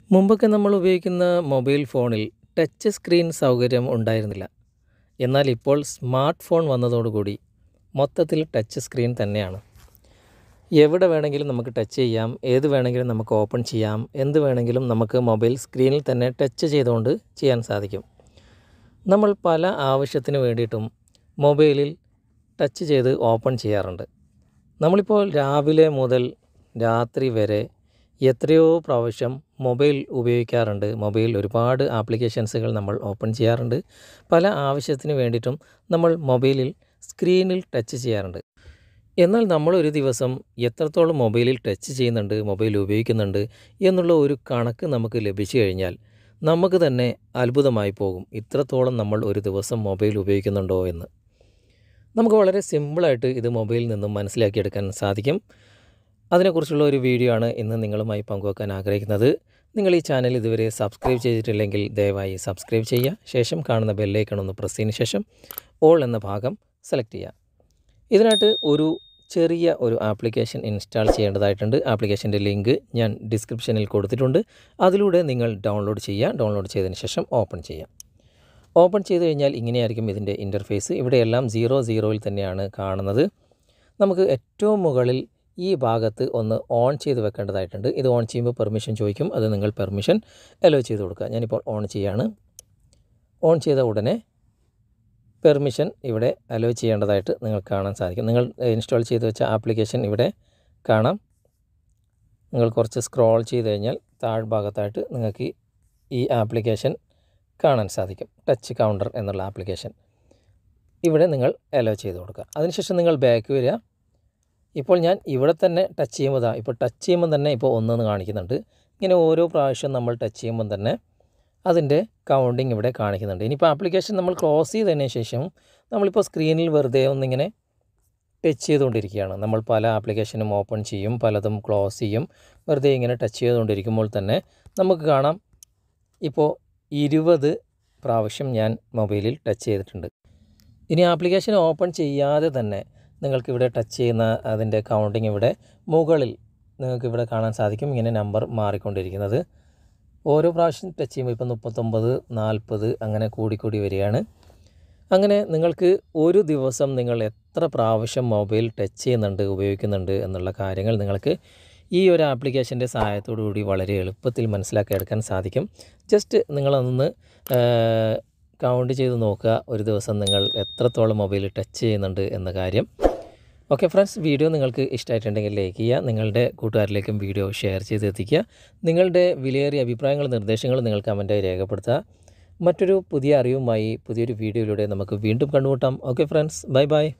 മുമ്പൊക്കെ നമ്മൾ ഉപയോഗിക്കുന്ന മൊബൈൽ ഫോണിൽ ടച്ച് സ്ക്രീൻ സൗകര്യം ഉണ്ടായിരുന്നില്ല എന്നാൽ ഇപ്പോൾ സ്മാർട്ട് ഫോൺ വന്നതോടുകൂടി മൊത്തത്തിൽ ടച്ച് സ്ക്രീൻ തന്നെയാണ് എവിടെ വേണമെങ്കിലും നമുക്ക് ടച്ച് ചെയ്യാം ഏത് വേണമെങ്കിലും നമുക്ക് ഓപ്പൺ ചെയ്യാം എന്ത് വേണമെങ്കിലും നമുക്ക് മൊബൈൽ സ്ക്രീനിൽ തന്നെ ടച്ച് ചെയ്തുകൊണ്ട് ചെയ്യാൻ സാധിക്കും നമ്മൾ പല ആവശ്യത്തിന് വേണ്ടിയിട്ടും മൊബൈലിൽ ടച്ച് ചെയ്ത് ഓപ്പൺ ചെയ്യാറുണ്ട് നമ്മളിപ്പോൾ രാവിലെ മുതൽ രാത്രി വരെ എത്രയോ പ്രാവശ്യം മൊബൈൽ ഉപയോഗിക്കാറുണ്ട് മൊബൈൽ ഒരുപാട് ആപ്ലിക്കേഷൻസുകൾ നമ്മൾ ഓപ്പൺ ചെയ്യാറുണ്ട് പല ആവശ്യത്തിന് വേണ്ടിയിട്ടും നമ്മൾ മൊബൈലിൽ സ്ക്രീനിൽ ടച്ച് ചെയ്യാറുണ്ട് എന്നാൽ നമ്മൾ ഒരു ദിവസം എത്രത്തോളം മൊബൈലിൽ ടച്ച് ചെയ്യുന്നുണ്ട് മൊബൈൽ ഉപയോഗിക്കുന്നുണ്ട് എന്നുള്ള ഒരു കണക്ക് നമുക്ക് ലഭിച്ചു കഴിഞ്ഞാൽ നമുക്ക് തന്നെ അത്ഭുതമായി പോകും ഇത്രത്തോളം നമ്മൾ ഒരു ദിവസം മൊബൈൽ ഉപയോഗിക്കുന്നുണ്ടോ എന്ന് നമുക്ക് വളരെ സിമ്പിളായിട്ട് ഇത് മൊബൈലിൽ നിന്നും മനസ്സിലാക്കിയെടുക്കാൻ സാധിക്കും അതിനെക്കുറിച്ചുള്ള ഒരു വീഡിയോ ആണ് ഇന്ന് നിങ്ങളുമായി പങ്കുവെക്കാൻ ആഗ്രഹിക്കുന്നത് നിങ്ങൾ ഈ ചാനൽ ഇതുവരെ സബ്സ്ക്രൈബ് ചെയ്തിട്ടില്ലെങ്കിൽ ദയവായി സബ്സ്ക്രൈബ് ചെയ്യുക ശേഷം കാണുന്ന ബെല്ലൈക്കൺ ഒന്ന് പ്രസ് ചെയ്തതിന് ശേഷം ഓൾ എന്ന ഭാഗം സെലക്ട് ചെയ്യുക ഇതിനായിട്ട് ഒരു ചെറിയ ഒരു ആപ്ലിക്കേഷൻ ഇൻസ്റ്റാൾ ചെയ്യേണ്ടതായിട്ടുണ്ട് ആപ്ലിക്കേഷൻ്റെ ലിങ്ക് ഞാൻ ഡിസ്ക്രിപ്ഷനിൽ കൊടുത്തിട്ടുണ്ട് അതിലൂടെ നിങ്ങൾ ഡൗൺലോഡ് ചെയ്യുക ഡൗൺലോഡ് ചെയ്തതിന് ശേഷം ഓപ്പൺ ചെയ്യുക ഓപ്പൺ ചെയ്ത് കഴിഞ്ഞാൽ ഇങ്ങനെയായിരിക്കും ഇതിൻ്റെ ഇൻ്റർഫേസ് ഇവിടെയെല്ലാം സീറോ സീറോയിൽ തന്നെയാണ് കാണുന്നത് നമുക്ക് ഏറ്റവും മുകളിൽ ഈ ഭാഗത്ത് ഒന്ന് ഓൺ ചെയ്ത് വെക്കേണ്ടതായിട്ടുണ്ട് ഇത് ഓൺ ചെയ്യുമ്പോൾ പെർമിഷൻ ചോദിക്കും അത് നിങ്ങൾ പെർമിഷൻ അലോ ചെയ്ത് കൊടുക്കുക ഞാനിപ്പോൾ ഓൺ ചെയ്യാണ് ഓൺ ചെയ്ത ഉടനെ പെർമിഷൻ ഇവിടെ അലോ ചെയ്യേണ്ടതായിട്ട് നിങ്ങൾക്ക് കാണാൻ സാധിക്കും നിങ്ങൾ ഇൻസ്റ്റാൾ ചെയ്ത് വെച്ച ആപ്ലിക്കേഷൻ ഇവിടെ കാണാം നിങ്ങൾ കുറച്ച് സ്ക്രോൾ ചെയ്ത് കഴിഞ്ഞാൽ താഴ്ഭാഗത്തായിട്ട് നിങ്ങൾക്ക് ഈ ആപ്ലിക്കേഷൻ കാണാൻ സാധിക്കും ടച്ച് കൗണ്ടർ എന്നുള്ള ആപ്ലിക്കേഷൻ ഇവിടെ നിങ്ങൾ അലോ ചെയ്ത് കൊടുക്കുക അതിനുശേഷം നിങ്ങൾ ബാക്ക് വരിക ഇപ്പോൾ ഞാൻ ഇവിടെ തന്നെ ടച്ച് ചെയ്യുമ്പോൾ ദാ ഇപ്പോൾ ടച്ച് ചെയ്യുമ്പോൾ തന്നെ ഇപ്പോൾ ഒന്നെന്ന് കാണിക്കുന്നുണ്ട് ഇങ്ങനെ ഓരോ പ്രാവശ്യം നമ്മൾ ടച്ച് ചെയ്യുമ്പോൾ തന്നെ അതിൻ്റെ കൗണ്ടിങ് ഇവിടെ കാണിക്കുന്നുണ്ട് ഇനിയിപ്പോൾ ആപ്ലിക്കേഷൻ നമ്മൾ ക്ലോസ് ചെയ്തതിന് ശേഷം നമ്മളിപ്പോൾ സ്ക്രീനിൽ വെറുതെ ഒന്നിങ്ങനെ ടച്ച് ചെയ്തുകൊണ്ടിരിക്കുകയാണ് നമ്മൾ പല ആപ്ലിക്കേഷനും ഓപ്പൺ ചെയ്യും പലതും ക്ലോസ് ചെയ്യും വെറുതെ ഇങ്ങനെ ടച്ച് ചെയ്തുകൊണ്ടിരിക്കുമ്പോൾ തന്നെ നമുക്ക് കാണാം ഇപ്പോൾ ഇരുപത് പ്രാവശ്യം ഞാൻ മൊബൈലിൽ ടച്ച് ചെയ്തിട്ടുണ്ട് ഇനി ആപ്ലിക്കേഷൻ ഓപ്പൺ ചെയ്യാതെ തന്നെ നിങ്ങൾക്ക് ഇവിടെ ടച്ച് ചെയ്യുന്ന അതിൻ്റെ കൗണ്ടിങ് ഇവിടെ മുകളിൽ നിങ്ങൾക്ക് ഇവിടെ കാണാൻ സാധിക്കും ഇങ്ങനെ നമ്പർ മാറിക്കൊണ്ടിരിക്കുന്നത് ഓരോ പ്രാവശ്യം ടച്ച് ചെയ്യുമ്പോൾ ഇപ്പോൾ മുപ്പത്തൊമ്പത് നാൽപ്പത് അങ്ങനെ കൂടിക്കൂടി വരികയാണ് അങ്ങനെ നിങ്ങൾക്ക് ഒരു ദിവസം നിങ്ങൾ എത്ര പ്രാവശ്യം മൊബൈൽ ടച്ച് ചെയ്യുന്നുണ്ട് ഉപയോഗിക്കുന്നുണ്ട് എന്നുള്ള കാര്യങ്ങൾ നിങ്ങൾക്ക് ഈ ഒരു ആപ്ലിക്കേഷൻ്റെ സഹായത്തോടു കൂടി വളരെ എളുപ്പത്തിൽ മനസ്സിലാക്കിയെടുക്കാൻ സാധിക്കും ജസ്റ്റ് നിങ്ങളൊന്ന് കൗണ്ട് ചെയ്ത് നോക്കുക ഒരു ദിവസം നിങ്ങൾ എത്രത്തോളം മൊബൈൽ ടച്ച് ചെയ്യുന്നുണ്ട് എന്ന കാര്യം ഓക്കെ ഫ്രണ്ട്സ് വീഡിയോ നിങ്ങൾക്ക് ഇഷ്ടമായിട്ടുണ്ടെങ്കിൽ ലൈക്ക് ചെയ്യുക നിങ്ങളുടെ കൂട്ടുകാരിലേക്കും വീഡിയോ ഷെയർ ചെയ്ത് എത്തിക്കുക നിങ്ങളുടെ വിലയേറിയ അഭിപ്രായങ്ങളും നിർദ്ദേശങ്ങളും നിങ്ങൾ കമൻറ്റായി രേഖപ്പെടുത്തുക മറ്റൊരു പുതിയ അറിവുമായി പുതിയൊരു വീഡിയോയിലൂടെ നമുക്ക് വീണ്ടും കണ്ടുമുട്ടാം ഓക്കെ ഫ്രണ്ട്സ് ബൈ ബൈ